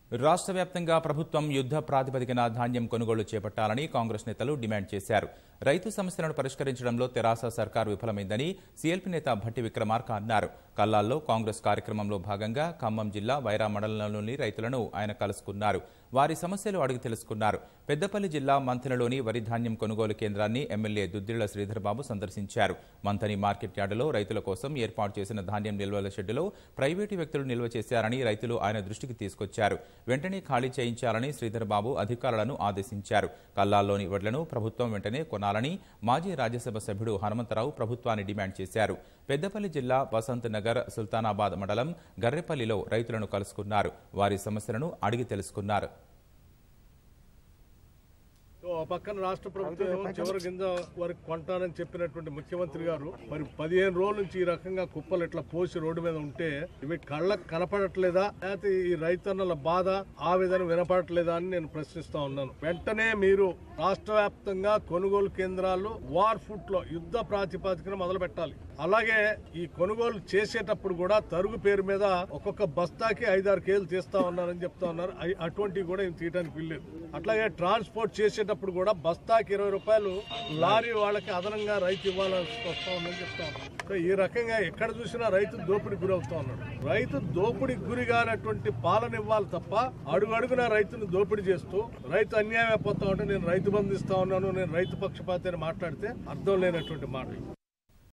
రాష్ట్ర వ్యాప్తంగా ప్రభుత్వం యుద్ధ ప్రాతిపదికన ధాన్యం కొనుగోలు చేపట్టాలని కాంగ్రెస్ నేతలు డిమాండ్ చేశారు రైతు సమస్యలను పరిష్కరించడంలో తెరాస సర్కార్ విఫలమైందని సీఎల్పీ నేత భట్టి విక్రమార్క అన్నారు కల్లాల్లో కాంగ్రెస్ కార్యక్రమంలో భాగంగా ఖమ్మం జిల్లా వైరా మండలంలోని రైతులను ఆయన కలుసుకున్నారు వారి సమస్యలు అడిగి తెలుసుకున్నారు పెద్దపల్లి జిల్లా మంథనలోని వరి ధాన్యం కొనుగోలు కేంద్రాన్ని ఎమ్మెల్యే దుద్దిళ్ల శ్రీధర్బాబు సందర్శించారు మంథని మార్కెట్ యార్డులో రైతుల కోసం ఏర్పాటు చేసిన ధాన్యం నిల్వల షెడ్డులో ప్రైవేటు వ్యక్తులు నిల్వ చేశారని రైతులు ఆయన దృష్టికి తీసుకొచ్చారు వెంటనే ఖాళీ చేయించాలని శ్రీధర్ బాబు అధికారులను ఆదేశించారు కల్లాల్లోని వడ్లను ప్రభుత్వం వెంటనే కొనాలని మాజీ రాజ్యసభ సభ్యుడు హనుమంతరావు ప్రభుత్వాన్ని డిమాండ్ చేశారు పెద్దపల్లి జిల్లా వసంత్ నగర్ సుల్తానాబాద్ మండలం గర్రెపల్లిలో రైతులను కలుసుకున్నారు వారి సమస్యలను అడిగి తెలుసుకున్నారు ఓ పక్కన రాష్ట్ర ప్రభుత్వం చివరి కింద వరకు కొంటానని చెప్పినటువంటి ముఖ్యమంత్రి గారు మరి పదిహేను రోజుల నుంచి ఈ రకంగా కుప్పలు ఇట్లా పోసి రోడ్డు మీద ఉంటే ఇవి కళ్ళకు కనపడట్లేదా లేకపోతే ఈ రైతన్నల బాధ ఆవేదన వినపడట్లేదా అని నేను ప్రశ్నిస్తా ఉన్నాను వెంటనే మీరు రాష్ట్ర వ్యాప్తంగా కొనుగోలు కేంద్రాలు వార్ ఫుట్ లో యుద్ధ ప్రాతిపదికన మొదలు పెట్టాలి అలాగే ఈ కొనుగోలు చేసేటప్పుడు కూడా తరుగు పేరు మీద ఒక్కొక్క బస్తాకి ఐదారు కేజీలు తీస్తా ఉన్నారని చెప్తా ఉన్నారు అయి- అటువంటివి కూడా ఏం తీయడానికి వీల్లేదు అట్లాగే ట్రాన్స్పోర్ట్ చేసేటప్పుడు కూడా బస్తాకి ఇరవై రూపాయలు లారీ వాళ్ళకి అదనంగా రైతు ఇవ్వాల్సి వస్తా ఉందని చెప్తా ఉన్నారు సో ఈ రకంగా ఎక్కడ చూసినా రైతు దోపిడికి గురవుతా ఉన్నాడు రైతు దోపిడికి గురి కానటువంటి పాలన ఇవ్వాలి తప్ప అడుగు అడుగున రైతును దోపిడీ చేస్తూ రైతు అన్యాయం అయిపోతా ఉంటే నేను రైతు బంధిస్తా ఉన్నాను నేను రైతు పక్షపాతి అని మాట్లాడితే అర్థం లేనటువంటి మాట